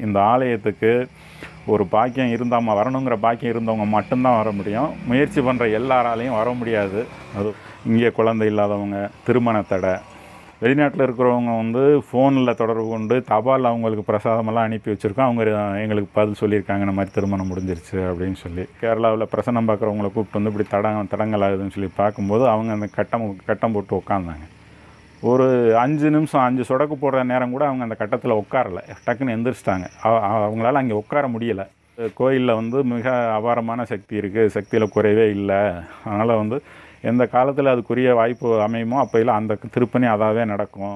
இந்த ஆலயத்துக்கு ஒரு பாக்கியம் இருந்தாமல் வரணுங்கிற பாக்கியம் இருந்தவங்க மட்டும்தான் வர முடியும் முயற்சி பண்ணுற எல்லாராலையும் வர முடியாது அது இங்கே குழந்தை இல்லாதவங்க திருமண தடை வெளிநாட்டில் இருக்கிறவங்க வந்து ஃபோனில் தொடர்பு கொண்டு தபால் அவங்களுக்கு பிரசாதமெல்லாம் அனுப்பி வச்சுருக்கோம் அவங்க எங்களுக்கு பதில் சொல்லியிருக்காங்க இந்த மாதிரி திருமணம் முடிஞ்சிருச்சு அப்படின்னு சொல்லி கேரளாவில் பிரசனம் பார்க்குறவங்கள கூப்பிட்டு வந்து இப்படி தடங்க தடங்கள் ஆகுதுன்னு சொல்லி பார்க்கும்போது அவங்க அந்த கட்டம் கட்டம் போட்டு உட்காந்தாங்க ஒரு அஞ்சு நிமிஷம் அஞ்சு சொடக்கு போடுற நேரம் கூட அவங்க அந்த கட்டத்தில் உட்காரல டக்குன்னு எந்திரிச்சிட்டாங்க அவ- அவ- அவங்களால அங்கே உட்கார முடியலை கோயிலில் வந்து மிக அபாரமான சக்தி இருக்குது சக்தியில் குறைவே இல்லை அதனால் வந்து எந்த காலத்தில் அதுக்குரிய வாய்ப்பு அமையுமோ அப்போயில் அந்த திருப்பணி அதாவே நடக்கும்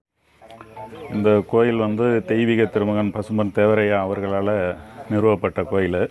இந்த கோயில் வந்து தெய்வீக திருமகன் பசும்பன் தேவரையா அவர்களால் நிறுவப்பட்ட கோயில்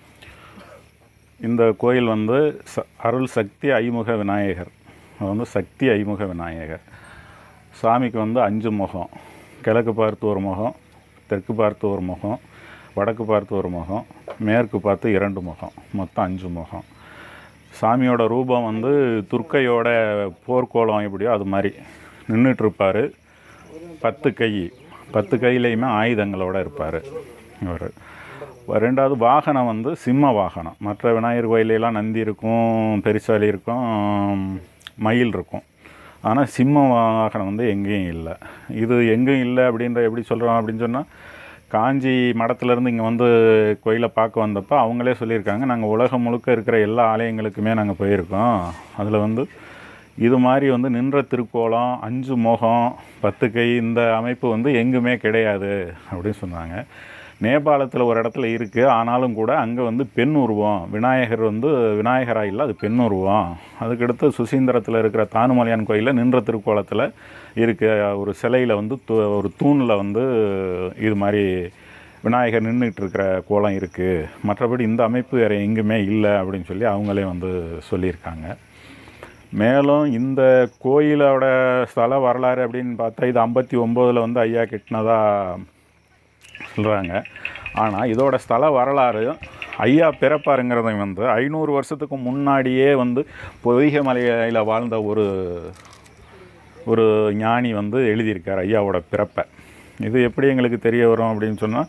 இந்த கோயில் வந்து ச அருள் சக்தி ஐமுக விநாயகர் அது வந்து சக்தி ஐமுக விநாயகர் சாமிக்கு வந்து அஞ்சு முகம் கிழக்கு பார்த்து ஒரு முகம் தெற்கு பார்த்து ஒரு முகம் வடக்கு பார்த்து ஒரு முகம் மேற்கு பார்த்து இரண்டு முகம் மொத்தம் அஞ்சு முகம் சாமியோட ரூபம் வந்து துர்க்கையோட போர்க்கோலம் எப்படியோ அது மாதிரி நின்றுட்டுருப்பார் பத்து கை பத்து கையிலையுமே ஆயுதங்களோட இருப்பார் இவர் ரெண்டாவது வாகனம் வந்து சிம்ம வாகனம் மற்ற விநாயகர் கோயிலெல்லாம் நந்தி இருக்கும் பெருசாலி இருக்கும் மயில் இருக்கும் ஆனால் சிம்ம வாகனம் வந்து எங்கேயும் இல்லை இது எங்கேயும் இல்லை அப்படின்ற எப்படி சொல்கிறோம் அப்படின்னு சொன்னால் காஞ்சி மடத்துலேருந்து இங்கே வந்து கோயிலை பார்க்க வந்தப்போ அவங்களே சொல்லியிருக்காங்க நாங்கள் உலகம் முழுக்க இருக்கிற எல்லா ஆலயங்களுக்குமே நாங்கள் போயிருக்கோம் அதில் வந்து இது மாதிரி வந்து நின்ற திருக்கோலம் அஞ்சு முகம் பத்து கை இந்த அமைப்பு வந்து எங்குமே கிடையாது அப்படின்னு சொன்னாங்க நேபாளத்தில் ஒரு இடத்துல இருக்குது ஆனாலும் கூட அங்கே வந்து பெண் உருவம் விநாயகர் வந்து விநாயகராக இல்லை அது பெண் உருவம் அதுக்கடுத்து சுசீந்திரத்தில் இருக்கிற தானுமலையான் கோயிலில் நின்ற திருக்கோலத்தில் இருக்க ஒரு சிலையில் வந்து தூ ஒரு தூணில் வந்து இது மாதிரி விநாயகர் நின்றுட்டு இருக்கிற கோலம் இருக்குது மற்றபடி இந்த அமைப்பு வேறு எங்குமே இல்லை அப்படின்னு சொல்லி அவங்களே வந்து சொல்லியிருக்காங்க மேலும் இந்த கோயிலோட ஸ்தல வரலாறு அப்படின்னு பார்த்தா இது ஐம்பத்தி ஒம்போதில் வந்து ஐயா கட்டினதா சொல்கிறாங்க ஆனால் இதோட ஸ்தல வரலாறு ஐயா பிறப்பாருங்கிறத வந்து ஐநூறு வருஷத்துக்கு முன்னாடியே வந்து பொதிகை மலையில் வாழ்ந்த ஒரு ஒரு ஞானி வந்து எழுதியிருக்கார் ஐயாவோட பிறப்பை இது எப்படி எங்களுக்கு தெரிய வரும் அப்படின்னு சொன்னால்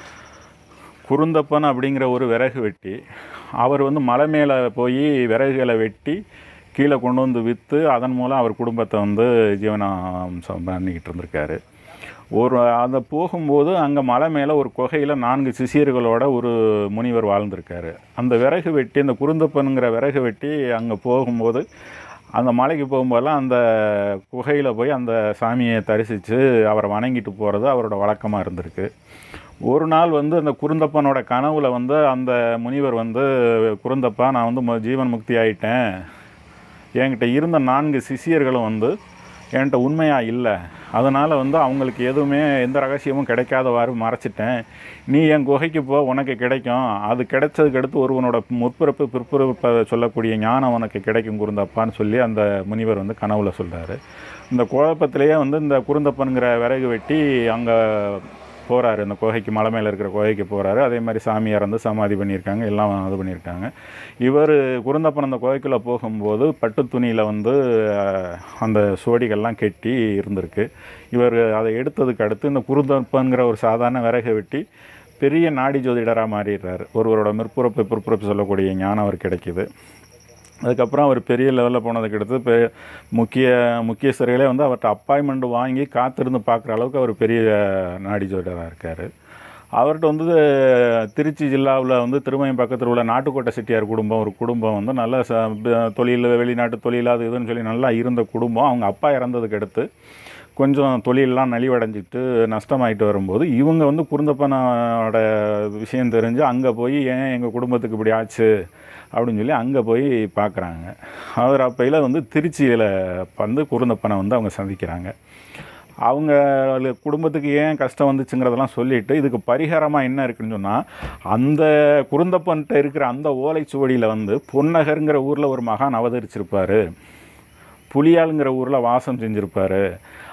குருந்தப்பன் அப்படிங்கிற ஒரு விறகு வெட்டி அவர் வந்து மலை மேலே போய் விறகுகளை வெட்டி கீழே கொண்டு வந்து விற்று அதன் மூலம் அவர் குடும்பத்தை வந்து ஜீவனம் ச- பண்ணிக்கிட்டு இருந்திருக்காரு ஒரு அந்த போகும்போது அங்கே மலை மேலே ஒரு குகையில் நான்கு சிஷியர்களோட ஒரு முனிவர் வாழ்ந்திருக்காரு அந்த விறகு வெட்டி அந்த குருந்தப்பனுங்கிற விறகு வெட்டி அங்கே போகும்போது அந்த மலைக்கு போகும்போதெல்லாம் அந்த குகையில் போய் அந்த சாமியை தரிசித்து அவரை வணங்கிட்டு போகிறது அவரோட வழக்கமாக இருந்திருக்கு ஒரு நாள் வந்து அந்த குருந்தப்பனோட கனவுல வந்து அந்த முனிவர் வந்து குருந்தப்பா நான் வந்து மு- ஜீவன் முக்தி ஆயிட்டேன் என்கிட்ட இருந்த நான்கு சிஷியர்களும் வந்து என்கிட்ட உண்மையாக இல்லை அதனால் வந்து அவங்களுக்கு எதுவுமே எந்த ரகசியமும் கிடைக்காதவாறு மறைச்சிட்டேன் நீ என் குகைக்கு போ உனக்கு கிடைக்கும் அது கிடைச்சதுக்கு அடுத்து ஒருவனோட முற்பிறப்பு பிற்பிறப்பை சொல்லக்கூடிய ஞானம் உனக்கு கிடைக்கும் குருந்தப்பான்னு சொல்லி அந்த முனிவர் வந்து கனவுல சொல்கிறாரு இந்த குழப்பத்திலேயே வந்து இந்த குருந்தப்பனுங்கிற விறகு வெட்டி அங்கே போகிறாரு இந்த குகைக்கு மலை மேலே இருக்கிற குகைக்கு போகிறாரு அதே மாதிரி சாமியார் வந்து சமாதி பண்ணியிருக்காங்க எல்லாம் இது பண்ணியிருக்காங்க இவர் குருந்தப்பன் அந்த குகைக்குள்ளே போகும்போது பட்டு துணியில் வந்து அஹ், அந்த சுவடிகள்லாம் கெட்டி இருந்திருக்கு இவர் அதை எடுத்ததுக்கு அடுத்து இந்த குருந்தப்பன்கிற ஒரு சாதாரண விறகை வெட்டி பெரிய நாடி ஜோதிடராக மாறிடுறாரு ஒருவரோட முற்புறப்பு பிற்புறப்பு சொல்லக்கூடிய ஞானம் அவர் கிடைக்குது அதுக்கப்புறம் அவர் பெரிய லெவலில் போனதுக்கு அடுத்து பெ முக்கிய முக்கியஸ்தர்களே வந்து அவர்கிட்ட அப்பாயின்மெண்ட் வாங்கி காத்திருந்து பார்க்குற அளவுக்கு அவர் பெரிய நாடி ஜோதிடராக இருக்கார் அவர்கிட்ட வந்து திருச்சி ஜில்லாவில் வந்து திருமயம் பக்கத்தில் உள்ள நாட்டுக்கோட்டை செட்டியார் குடும்பம் ஒரு குடும்பம் வந்து நல்ல ச ப- தொழில் வெளிநாட்டு தொழில் அது இதுன்னு சொல்லி நல்லா இருந்த குடும்பம் அவங்க அப்பா இறந்ததுக்கு அடுத்து கொஞ்சம் தொழிலெலாம் நலிவடைஞ்சிட்டு நஷ்டமாயிட்டு வரும்போது இவங்க வந்து குருந்தப்பனோட விஷயம் தெரிஞ்சு அங்கே போய் ஏன் எங்கள் குடும்பத்துக்கு இப்படி ஆச்சு அப்படின்னு சொல்லி அங்கே போய் பார்க்குறாங்க அவர் அப்பையில் வந்து திருச்சியில் வந்து குருந்தப்பனை வந்து அவங்க சந்திக்கிறாங்க அவங்க குடும்பத்துக்கு ஏன் கஷ்டம் வந்துச்சுங்கிறதெல்லாம் சொல்லிட்டு இதுக்கு பரிகாரமாக என்ன இருக்குன்னு சொன்னால் அந்த குருந்தப்பன்கிட்ட இருக்கிற அந்த ஓலைச்சுவடியில் வந்து பொன்னகருங்கிற ஊரில் ஒரு மகான் அவதரிச்சிருப்பார் புலியாளுங்கிற ஊரில் வாசம் செஞ்சுருப்பாரு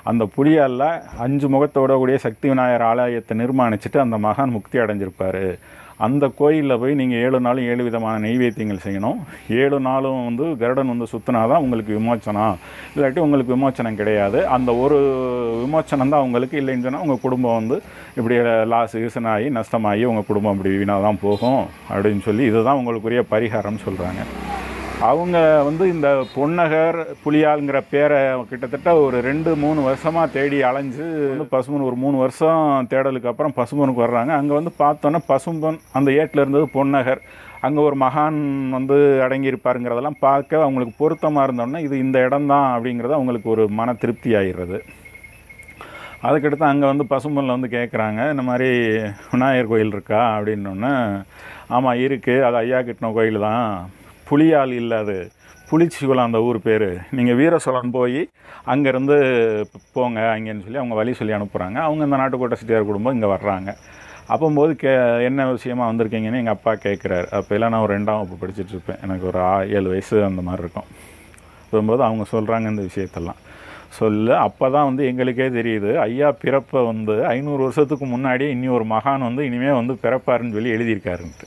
அந்த புலியாலில் அஞ்சு முகத்தோட கூடிய சக்தி விநாயகர் ஆலயத்தை நிர்மாணிச்சுட்டு அந்த மகான் முக்தி அடைஞ்சிருப்பார் அந்த கோயிலில் போய் நீங்கள் ஏழு நாளும் ஏழு விதமான நெய்வேத்தியங்கள் செய்யணும் ஏழு நாளும் வந்து கருடன் வந்து சுற்றினா தான் உங்களுக்கு விமோச்சனம் இல்லாட்டி உங்களுக்கு விமோச்சனம் கிடையாது அந்த ஒரு விமோச்சனம் தான் உங்களுக்கு இல்லைன்னு சொன்னால் உங்கள் குடும்பம் வந்து இப்படி லாஸ் ஈசனாகி நஷ்டமாகி உங்கள் குடும்பம் இப்படி வீணாக தான் போகும் அப்படின்னு சொல்லி இதுதான் உங்களுக்குரிய பரிகாரம்னு சொல்கிறாங்க அவங்க வந்து இந்த பொன்னகர் புலியாளுங்கிற பேரை கிட்டத்தட்ட ஒரு ரெண்டு மூணு வருஷமாக தேடி அலைஞ்சு வந்து பசும்பொன் ஒரு மூணு வருஷம் தேடலுக்கு அப்புறம் பசும்பொனுக்கு வர்றாங்க அங்கே வந்து பார்த்தோன்னா பசும்பொன் அந்த ஏட்டில் இருந்தது பொன்னகர் அங்கே ஒரு மகான் வந்து அடங்கியிருப்பாருங்கிறதெல்லாம் பார்க்க அவங்களுக்கு பொருத்தமாக இருந்தோன்னே இது இந்த இடம்தான் அப்படிங்கிறது அவங்களுக்கு ஒரு மன திருப்தி ஆகிடுறது அதுக்கடுத்து அங்கே வந்து பசும்பொன்னில் வந்து கேட்குறாங்க இந்த மாதிரி விநாயகர் கோயில் இருக்கா அப்படின்னோடனே ஆமாம் இருக்குது அது ஐயா கிட்டின கோயில் தான் புலியால் இல்லை அது புலிச்சிகுளம் அந்த ஊர் பேர் நீங்கள் வீரசோழன் போய் அங்கேருந்து போங்க அங்கேன்னு சொல்லி அவங்க வழி சொல்லி அனுப்புகிறாங்க அவங்க இந்த நாட்டுக்கோட்டை செட்டியார் குடும்பம் இங்கே வர்றாங்க அப்போம்போது கே என்ன விஷயமா வந்திருக்கீங்கன்னு எங்கள் அப்பா கேட்குறாரு அப்போ எல்லாம் நான் ஒரு ரெண்டாம் வகுப்பு படிச்சுட்டு இருப்பேன் எனக்கு ஒரு ஆ ஏழு வயசு அந்த மாதிரி இருக்கும் போகும்போது அவங்க சொல்கிறாங்க இந்த விஷயத்தெல்லாம் சொல்ல அப்போ தான் வந்து எங்களுக்கே தெரியுது ஐயா பிறப்பை வந்து ஐநூறு வருஷத்துக்கு முன்னாடி இனி ஒரு மகான் வந்து இனிமேல் வந்து பிறப்பாருன்னு சொல்லி எழுதியிருக்காருன்ட்டு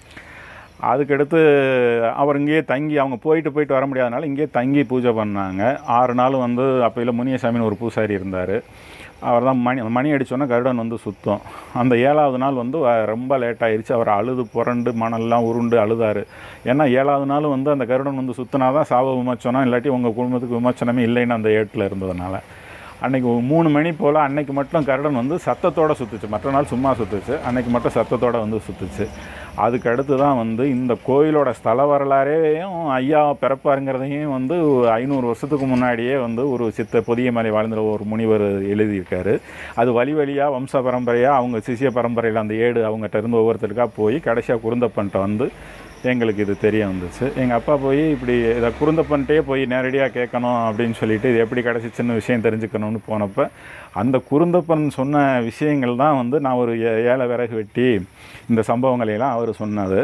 அதுக்கடுத்து அவர் இங்கேயே தங்கி அவங்க போயிட்டு போயிட்டு வர முடியாதனால இங்கேயே தங்கி பூஜை பண்ணாங்க ஆறு நாள் வந்து அப்போயில் முனியசாமின்னு ஒரு பூசாரி இருந்தார் அவர் தான் மணி மணி அடித்தோன்னே கருடன் வந்து சுத்தம் அந்த ஏழாவது நாள் வந்து வ- ரொம்ப லேட் ஆயிருச்சு அவர் அழுது புரண்டு மணல்லாம் உருண்டு அழுதார் ஏன்னா ஏழாவது நாள் வந்து அந்த கருடன் வந்து சுத்தினா தான் சாப விமோச்சனம் இல்லாட்டி உங்கள் குடும்பத்துக்கு விமோச்சனமே இல்லைன்னு அந்த ஏட்டில் இருந்ததுனால அன்னைக்கு ஒரு மூணு மணி போல் அன்னைக்கு மட்டும் கருடன் வந்து சத்தத்தோட சுற்றுச்சு மற்ற நாள் சும்மா சுற்றுச்சு அன்னைக்கு மட்டும் சத்தத்தோட வந்து சுற்றுச்சு அதுக்கு அடுத்து தான் வந்து இந்த கோயிலோட ஸ்தல வரலாறையும் ஐயா பிறப்பாருங்கிறதையும் வந்து ஐநூறு வருஷத்துக்கு முன்னாடியே வந்து ஒரு சித்த பொதிய மலை வாழ்ந்த ஒரு முனிவர் எழுதியிருக்காரு அது வழி வழியாக வம்ச பரம்பரையாக அவங்க சிசிய பரம்பரையில் அந்த ஏடு அவங்ககிட்ட இருந்து ஒவ்வொருத்தருக்காக போய் கடைசியாக குருந்தப்பன்ட்ட வந்து எங்களுக்கு இது தெரிய வந்துச்சு எங்கள் அப்பா போய் இப்படி இதை குருந்தப்பன்ட்டே போய் நேரடியாக கேட்கணும் அப்படின்னு சொல்லிட்டு இது எப்படி கிடச்சிச்சின்னு விஷயம் தெரிஞ்சுக்கணும்னு போனப்போ அந்த குருந்தப்பன் சொன்ன விஷயங்கள் தான் வந்து நான் ஒரு ஏ- ஏழை விறகு வெட்டி இந்த சம்பவங்களையெல்லாம் அவர் சொன்னது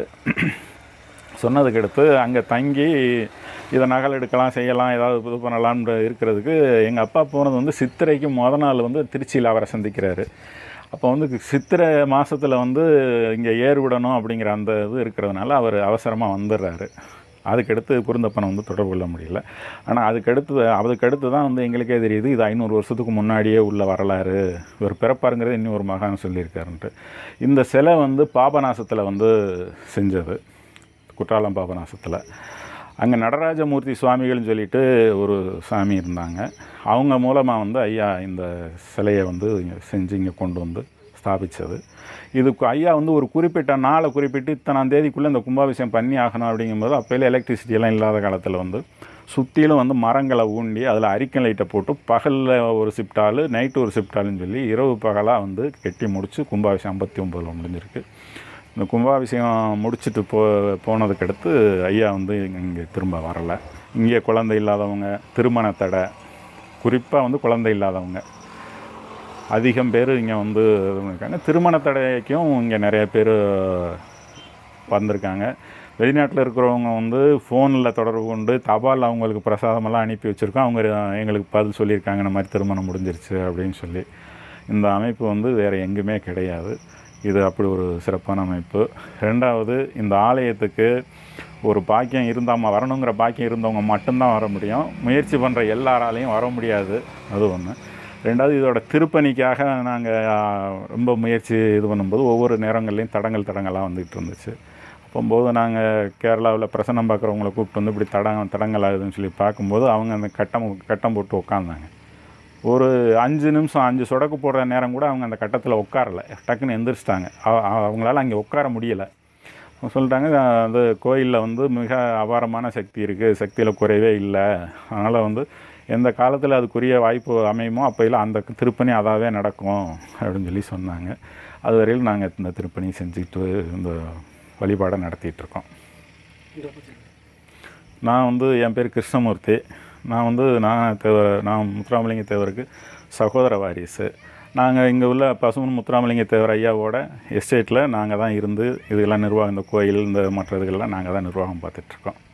சொன்னதுக்கு அடுத்து அங்கே தங்கி இதை நகல் எடுக்கலாம் செய்யலாம் ஏதாவது இது பண்ணலாம்னு இருக்கிறதுக்கு எங்கள் அப்பா போனது வந்து சித்திரைக்கு முத நாள் வந்து திருச்சியில் அவரை சந்திக்கிறாரு அப்போ வந்து சித்திரை மாதத்தில் வந்து இங்கே ஏர் விடணும் அப்படிங்கிற அந்த இது இருக்கிறதுனால அவர் அவசரமாக வந்துடுறாரு அதுக்கடுத்து குருந்தப்பனை வந்து தொடர்பு கொள்ள முடியல ஆனால் அதுக்கடுத்து அதுக்கடுத்து தான் வந்து எங்களுக்கே தெரியுது இது ஐநூறு வருஷத்துக்கு முன்னாடியே உள்ள வரலாறு இவர் பிறப்பாருங்கிறது இன்னும் ஒரு மகான் சொல்லியிருக்காருன்ட்டு இந்த சிலை வந்து பாபநாசத்தில் வந்து செஞ்சது குற்றாலம் பாபநாசத்தில் அங்கே நடராஜமூர்த்தி சுவாமிகள்னு சொல்லிட்டு ஒரு சாமி இருந்தாங்க அவங்க மூலமாக வந்து ஐயா இந்த சிலையை வந்து இங்கே செஞ்சு இங்கே கொண்டு வந்து ஸ்தாபித்தது இதுக்கு ஐயா வந்து ஒரு குறிப்பிட்ட நாளை குறிப்பிட்டு இத்தனாம் தேதிக்குள்ளே இந்த கும்பாபிஷேகம் பண்ணி ஆகணும் அப்படிங்கும்போது அப்போயில் எலக்ட்ரிசிட்டி எல்லாம் இல்லாத காலத்தில் வந்து சுற்றிலும் வந்து மரங்களை ஊண்டி அதில் அரிக்கன் லைட்டை போட்டு பகலில் ஒரு ஷிஃப்டாலு நைட்டு ஒரு ஷிஃப்டாலுன்னு சொல்லி இரவு பகலாக வந்து கெட்டி முடித்து கும்பாபிஷேகம் ஐம்பத்தி ஒம்பதில் முடிஞ்சிருக்கு இந்த கும்பாபிஷேகம் முடிச்சுட்டு போ போனதுக்கு அடுத்து ஐயா வந்து இங்கே திரும்ப வரலை இங்கே குழந்தை இல்லாதவங்க திருமண தடை குறிப்பாக வந்து குழந்தை இல்லாதவங்க அதிகம் பேர் இங்கே வந்து இது பண்ணியிருக்காங்க திருமண தடைக்கும் இங்கே நிறைய பேர் வந்திருக்காங்க வெளிநாட்டில் இருக்கிறவங்க வந்து ஃபோனில் தொடர்பு கொண்டு தபால் அவங்களுக்கு பிரசாதமெல்லாம் அனுப்பி வச்சுருக்கோம் அவங்க எங்களுக்கு பதில் சொல்லியிருக்காங்க இந்த மாதிரி திருமணம் முடிஞ்சிருச்சு அப்படின்னு சொல்லி இந்த அமைப்பு வந்து வேறு எங்குமே கிடையாது இது அப்படி ஒரு சிறப்பான அமைப்பு ரெண்டாவது இந்த ஆலயத்துக்கு ஒரு பாக்கியம் இருந்தாமல் வரணுங்கிற பாக்கியம் இருந்தவங்க மட்டும்தான் வர முடியும் முயற்சி பண்ணுற எல்லாராலையும் வர முடியாது அது ஒன்று ரெண்டாவது இதோட திருப்பணிக்காக நாங்கள் ரொம்ப முயற்சி இது பண்ணும்போது ஒவ்வொரு நேரங்கள்லையும் தடங்கள் தடங்களாக வந்துகிட்டு இருந்துச்சு அப்போம்போது நாங்கள் கேரளாவில் பிரசன்னம் பார்க்குறவங்கள கூப்பிட்டு வந்து இப்படி தடம் தடங்கள் ஆகுதுன்னு சொல்லி பார்க்கும்போது அவங்க அந்த கட்டம் கட்டம் போட்டு உட்காந்தாங்க ஒரு அஞ்சு நிமிஷம் அஞ்சு சொடக்கு போடுற நேரம் கூட அவங்க அந்த கட்டத்தில் உட்காரல டக்குன்னு எந்திரிச்சிட்டாங்க அவ- அவ- அவங்களால அங்கே உட்கார முடியலை அவங்க சொல்லிட்டாங்க அந்த கோயிலில் வந்து மிக அபாரமான சக்தி இருக்குது சக்தியில் குறைவே இல்லை அதனால் வந்து எந்த காலத்தில் அதுக்குரிய வாய்ப்பு அமையுமோ அப்போயில் அந்த திருப்பணி அதாவே நடக்கும் அப்படின்னு சொல்லி சொன்னாங்க அது வரையில் நாங்கள் இந்த திருப்பணி செஞ்சுட்டு இந்த வழிபாடை நடத்திட்டு இருக்கோம் நான் வந்து என் பேர் கிருஷ்ணமூர்த்தி நான் வந்து நான் தேவ நான் முத்துராமலிங்க தேவருக்கு சகோதர வாரிசு நாங்கள் இங்கே உள்ள பசுமன் முத்துராமலிங்க தேவர் ஐயாவோட எஸ்டேட்டில் நாங்கள் தான் இருந்து இதெல்லாம் நிர்வாகம் இந்த கோயில் இந்த மற்ற இதுகள்லாம் நாங்கள் தான் நிர்வாகம் பார்த்துட்ருக்கோம்